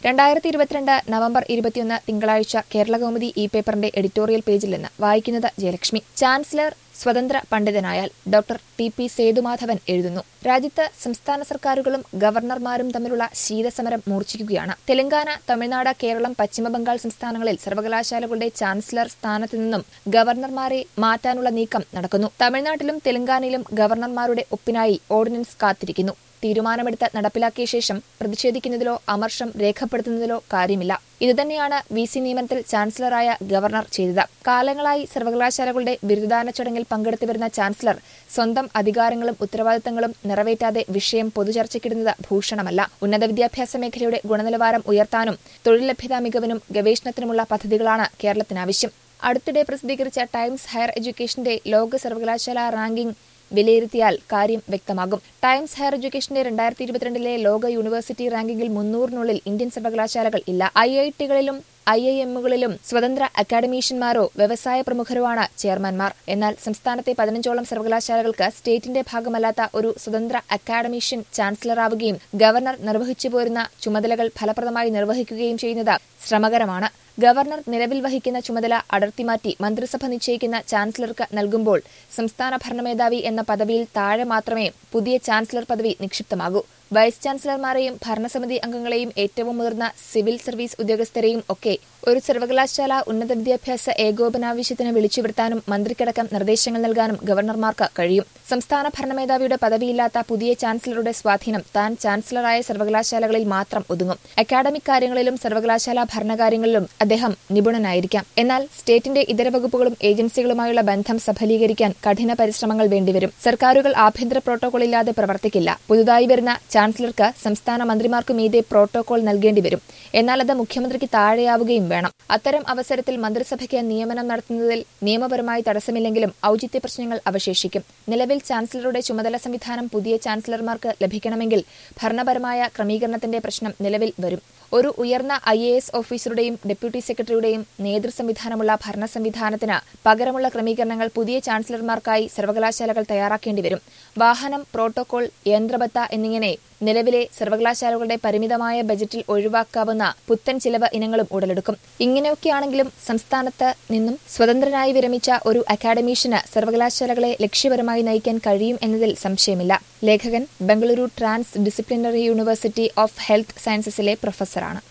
രണ്ടായിരത്തി ഇരുപത്തിരണ്ട് നവംബർ ഇരുപത്തിയൊന്ന് തിങ്കളാഴ്ച കേരളകൗമുദി ഇ പേപ്പറിന്റെ എഡിറ്റോറിയൽ പേജിൽ നിന്ന് വായിക്കുന്നത് ജയലക്ഷ്മി ചാൻസലർ സ്വതന്ത്ര പണ്ഡിതനായാൽ ഡോക്ടർ ടി പി സേതുമാധവൻ എഴുതുന്നു രാജ്യത്ത് സംസ്ഥാന സർക്കാരുകളും ഗവർണർമാരും തമ്മിലുള്ള ശീതസമരം മൂർച്ഛിക്കുകയാണ് തെലങ്കാന തമിഴ്നാട് കേരളം പശ്ചിമബംഗാൾ സംസ്ഥാനങ്ങളിൽ സർവകലാശാലകളുടെ ചാൻസലർ സ്ഥാനത്തു നിന്നും ഗവർണർമാരെ മാറ്റാനുള്ള നീക്കം നടക്കുന്നു തമിഴ്നാട്ടിലും തെലങ്കാനയിലും ഗവർണർമാരുടെ ഒപ്പിനായി ഓർഡിനൻസ് കാത്തിരിക്കുന്നു തീരുമാനമെടുത്ത് നടപ്പിലാക്കിയ ശേഷം പ്രതിഷേധിക്കുന്നതിലോ അമർഷം രേഖപ്പെടുത്തുന്നതിലോ കാര്യമില്ല ഇതുതന്നെയാണ് വി സി നിയമനത്തിൽ ചാൻസലറായ ഗവർണർ ചെയ്തത് കാലങ്ങളായി സർവകലാശാലകളുടെ ബിരുദദാന ചടങ്ങിൽ പങ്കെടുത്തു വരുന്ന ചാൻസലർ സ്വന്തം അധികാരങ്ങളും ഉത്തരവാദിത്തങ്ങളും നിറവേറ്റാതെ വിഷയം പൊതുചർച്ചയ്ക്കിടുന്നത് ഭൂഷണമല്ല ഉന്നത വിദ്യാഭ്യാസ മേഖലയുടെ ഗുണനിലവാരം ഉയർത്താനും തൊഴിൽ ലഭ്യതാ മികവിനും ഗവേഷണത്തിനുമുള്ള പദ്ധതികളാണ് കേരളത്തിനാവശ്യം അടുത്തിടെ പ്രസിദ്ധീകരിച്ച ടൈംസ് ഹയർ എഡ്യൂക്കേഷന്റെ ലോക സർവകലാശാല റാങ്കിംഗ് വിലയിരുത്തിയാൽ കാര്യം വ്യക്തമാകും ടൈംസ് ഹയർ എഡ്യൂക്കേഷന്റെ രണ്ടായിരത്തി ഇരുപത്തിരണ്ടിലെ ലോക യൂണിവേഴ്സിറ്റി റാങ്കിങ്ങിൽ മുന്നൂറിനുള്ളിൽ ഇന്ത്യൻ സർവകലാശാലകൾ ഇല്ല ഐ ഐ ടികളിലും ഐ ഐ എമ്മുകളിലും സ്വതന്ത്ര അക്കാഡമീഷ്യന്മാരോ വ്യവസായ പ്രമുഖരോ ആണ് ചെയർമാൻമാർ എന്നാൽ സംസ്ഥാനത്തെ പതിനഞ്ചോളം സർവകലാശാലകൾക്ക് സ്റ്റേറ്റിന്റെ ഭാഗമല്ലാത്ത ഒരു സ്വതന്ത്ര അക്കാഡമീഷ്യൻ ചാൻസലറാവുകയും ഗവർണർ നിർവഹിച്ചു പോരുന്ന ചുമതലകൾ ഫലപ്രദമായി നിർവഹിക്കുകയും ചെയ്യുന്നത് ശ്രമകരമാണ് ഗവർണർ നിലവിൽ വഹിക്കുന്ന ചുമതല അടർത്തിമാറ്റി മന്ത്രിസഭ നിശ്ചയിക്കുന്ന ചാൻസലർക്ക് നൽകുമ്പോൾ സംസ്ഥാന ഭരണമേധാവി എന്ന പദവിയിൽ താഴെ മാത്രമേ പുതിയ ചാൻസലർ പദവി നിക്ഷിപ്തമാകൂ വൈസ് ചാൻസലർമാരെയും ഭരണസമിതി അംഗങ്ങളെയും ഏറ്റവും മുതിർന്ന സിവിൽ സർവീസ് ഉദ്യോഗസ്ഥരെയും ഒക്കെ ഒരു സർവകലാശാല ഉന്നത വിദ്യാഭ്യാസ ഏകോപനാവശ്യത്തിന് വിളിച്ചുവരുത്താനും മന്ത്രിക്കടക്കം നിർദ്ദേശങ്ങൾ നൽകാനും ഗവർണർമാർക്ക് കഴിയും സംസ്ഥാന ഭരണമേധാവിയുടെ പദവിയില്ലാത്ത പുതിയ ചാൻസലറുടെ സ്വാധീനം താൻ ചാൻസലറായ സർവകലാശാലകളിൽ മാത്രം ഒതുങ്ങും അക്കാഡമിക് കാര്യങ്ങളിലും സർവകലാശാല ഭരണകാര്യങ്ങളിലും അദ്ദേഹം നിപുണനായിരിക്കാം എന്നാൽ സ്റ്റേറ്റിന്റെ ഇതര വകുപ്പുകളും ഏജൻസികളുമായുള്ള ബന്ധം സഫലീകരിക്കാൻ കഠിന പരിശ്രമങ്ങൾ വേണ്ടിവരും സർക്കാരുകൾ ആഭ്യന്തര പ്രോട്ടോകോൾ ഇല്ലാതെ പ്രവർത്തിക്കില്ല പുതുതായി വരുന്ന ചാൻസലർക്ക് സംസ്ഥാന മന്ത്രിമാർക്കു മീതെ പ്രോട്ടോകോൾ നൽകേണ്ടി വരും എന്നാൽ അത് മുഖ്യമന്ത്രിക്ക് താഴെയാവുകയും വേണം അത്തരം അവസരത്തിൽ മന്ത്രിസഭയ്ക്ക് നിയമനം നടത്തുന്നതിൽ നിയമപരമായി തടസ്സമില്ലെങ്കിലും ഔചിത്യ പ്രശ്നങ്ങൾ അവശേഷിക്കും നിലവിൽ ചാൻസലറുടെ ചുമതല സംവിധാനം പുതിയ ചാൻസലർമാർക്ക് ലഭിക്കണമെങ്കിൽ ഭരണപരമായ ക്രമീകരണത്തിന്റെ പ്രശ്നം നിലവിൽ വരും ഒരു ഉയർന്ന ഐ എ എസ് ഓഫീസറുടെയും ഡെപ്യൂട്ടി സെക്രട്ടറിയുടെയും നേതൃ സംവിധാനമുള്ള ഭരണ സംവിധാനത്തിന് പകരമുള്ള ക്രമീകരണങ്ങൾ പുതിയ ചാൻസലർമാർക്കായി സർവകലാശാലകൾ തയ്യാറാക്കേണ്ടി വരും വാഹനം പ്രോട്ടോകോൾ യന്ത്രബത്ത എന്നിങ്ങനെ നിലവിലെ സർവകലാശാലകളുടെ പരിമിതമായ ബജറ്റിൽ ഒഴിവാക്കാവുന്ന പുത്തൻ ചിലവ് ഇനങ്ങളും ഉടലെടുക്കും ഇങ്ങനെയൊക്കെയാണെങ്കിലും സംസ്ഥാനത്ത് നിന്നും സ്വതന്ത്രനായി വിരമിച്ച ഒരു അക്കാഡമീഷ്യന് സർവകലാശാലകളെ ലക്ഷ്യപരമായി നയിക്കാൻ കഴിയും എന്നതിൽ സംശയമില്ല ലേഖകൻ Bengaluru transdisciplinary university of health സയൻസസിലെ പ്രൊഫസറാണ്